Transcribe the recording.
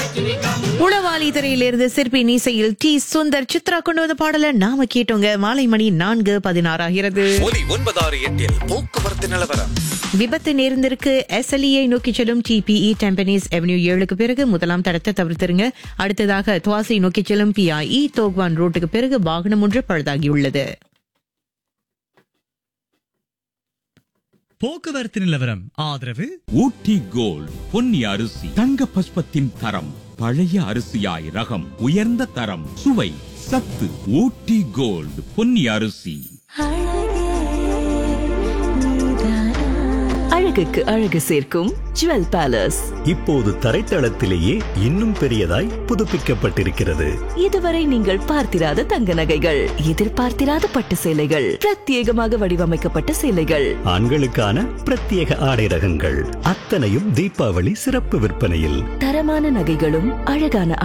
உளவாளி திரையிலிருந்து சிற்பி நீசையில் டி சுந்தர் சித்ரா கொண்டு வந்த பாடல நாம கேட்டோங்க மாலை மணி நான்கு பதினாறாகிறது ஒலி ஒன்பதாறு எட்டில் போக்குவரத்து நிலவரம் விபத்து நேர்ந்திருக்கு எஸ்எல்இயை நோக்கி செல்லும் டிபிஇ டெம்பனிஸ் எவன்யூ ஏழுக்கு பிறகு முதலாம் தடத்தை தவிர்த்திருங்க அடுத்ததாக துவாசி நோக்கி செல்லும் பிஐஇ தோக்வான் ரோட்டுக்கு பிறகு வாகனம் ஒன்று பழுதாகியுள்ளது போக்குவரத்து நிலவரம் ஆதரவு ஊட்டி கோல்ட் பொன்னி அரிசி தங்க பஸ்பத்தின் தரம் பழைய அரிசியாய் ரகம் உயர்ந்த தரம் சுவை சத்து ஊட்டி கோல்ட் பொன்னி அரிசி அழகுக்கு அழகு சேர்க்கும் ஜுவல் பேலஸ் இப்போது தரைத்தளத்திலேயே இன்னும் பெரியதாய் புதுப்பிக்கப்பட்டிருக்கிறது இதுவரை நீங்கள் பார்த்திராத தங்க நகைகள் எதிர்பார்த்திராத பட்டு சேலைகள் பிரத்யேகமாக வடிவமைக்கப்பட்ட சேலைகள் ஆண்களுக்கான பிரத்யேக ஆடை ரகங்கள் அத்தனையும் தீபாவளி சிறப்பு விற்பனையில் தரமான நகைகளும் அழகான